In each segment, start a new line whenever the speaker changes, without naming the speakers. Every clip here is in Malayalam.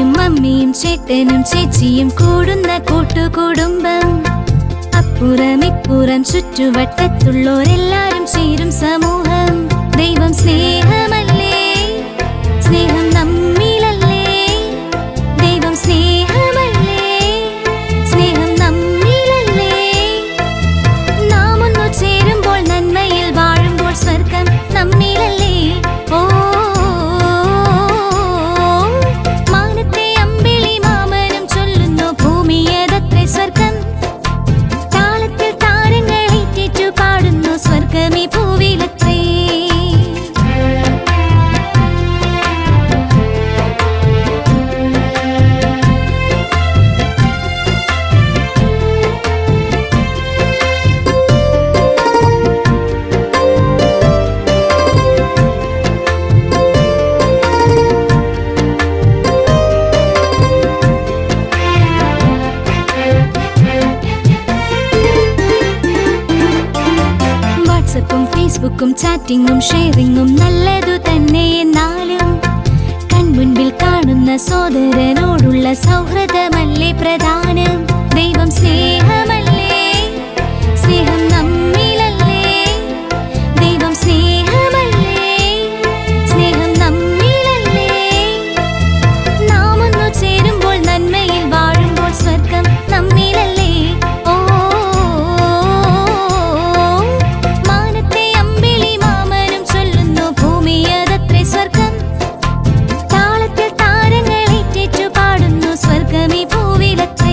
അപ്പനും അമ്മയും ചേട്ടനും ചേച്ചിയും കൂടുന്ന കൂട്ടുകുടുംബം അപ്പുറം ഇപ്പുറം ചുറ്റുവട്ടത്തുള്ളോരെല്ലാരും ചേരും സമൂഹം ദൈവം സ്നേഹമല്ലേ സ്നേഹം നമ്മിലല്ലേ ദൈവം സ്നേഹമല്ലേ സ്നേഹം നമ്മിലല്ലേ നാം ഒന്നു ചേരുമ്പോൾ നന്മയിൽ വാഴുമ്പോൾ സ്വർഗം നമ്മിലല്ലേ ഓ മാനത്തെ അമ്പിളി മാമനും ചൊല്ലുന്നു ഭൂമിയതത്രേ സ്വർഗം താളത്തിൽ താരങ്ങൾ ഏറ്റിറ്റു പാടുന്നു സ്വർഗമേ ഭൂവിലത്രേ വാട്സപ്പും ഫേസ്ബുക്കും ചാറ്റിങ്ങും ഷെയറിങ്ങും നല്ലതു തന്നെ എന്നാലും കൺമുൻപിൽ കാണുന്ന സോദരനോടുള്ള സൗഹൃദമല്ലേ പ്രധാനം ദൈവം സ്നേഹമല്ലേ സ്നേഹം നമ്മിലല്ലേ ദൈവം സ്നേഹമല്ലേ സ്നേഹം നമ്മിലല്ലേ നാം ഒന്നു ചേരുമ്പോൾ നന്മയിൽ വാഴുമ്പോൾ സ്വർഗം നമ്മിലല്ലേ ഓ മാനത്തെ അമ്പിളി മാമനും ചൊല്ലുന്നു ഭൂമിയതത്രേ സ്വർഗം താളത്തിൽ താരങ്ങൾ ഏറ്റിറ്റു പാടുന്നു സ്വർഗമേ ഭൂവിലത്രേ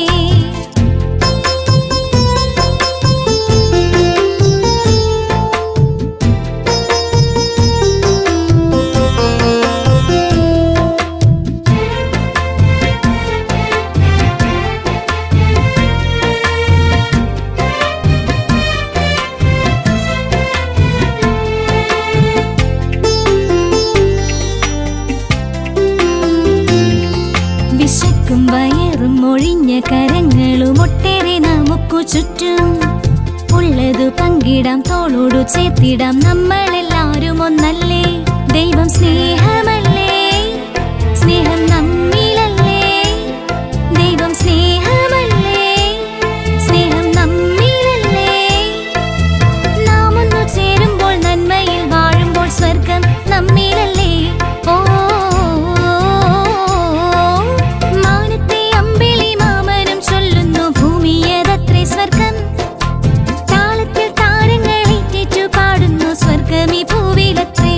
വിശക്കും വയറും ഒഴിഞ്ഞ കരങ്ങളും ഒട്ടേറെ നമുക്കു ചുറ്റും ഉള്ളതു പങ്കിടാം തോളോടു ചേർത്തിടാം നമ്മളെല്ലാരും ഒന്നല്ലേ ദൈവം സ്നേഹമല്ലേ സ്നേഹം നമ്മിലല്ലേ ദൈവം സ്നേഹമല്ലേ സ്നേഹം നമ്മിലല്ലേ നാം ഒന്നു ചേരുമ്പോൾ നന്മയിൽ വാഴുമ്പോൾ സ്വർഗം നമ്മിലല്ലേ ഓ മാനത്തെ അമ്പിളി മാമനും ചൊല്ലുന്നു ഭൂമിയതത്രേ സ്വർഗം താളത്തിൽ താരങ്ങൾ ഏറ്റിറ്റു പാടുന്നു സ്വർഗമേ ഭൂവിലത്രേ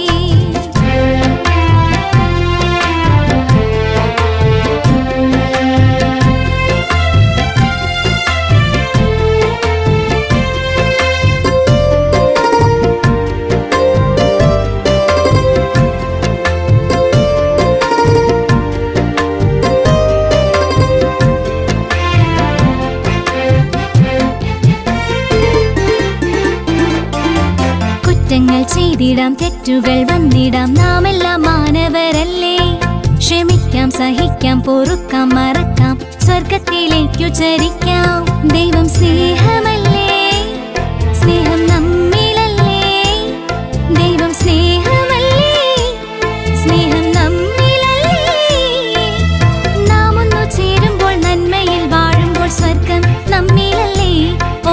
കുറ്റങ്ങൾ ചെയ്തിടാം തെറ്റുകൾ വന്നിടാം നാം എല്ലാം മാനവരല്ലേ ക്ഷമിക്കാം സഹിക്കാം പൊറുക്കാം മറക്കാം സ്വർഗത്തിലേക്കു ചരിക്കാം ദൈവം സ്നേഹമല്ലേ സ്നേഹം നമ്മിലല്ലേ ദൈവം സ്നേഹമല്ലേ സ്നേഹം നമ്മിലല്ലേ നാം ഒന്നു ചേരുമ്പോൾ നന്മയിൽ വാഴുമ്പോൾ സ്വർഗം നമ്മിലല്ലേ ഓ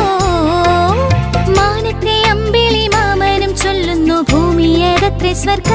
മാനത്തെ അമ്പിളി മാമനും ചൊല്ലുന്നു ഭൂമിയതത്രേ സ്വർഗം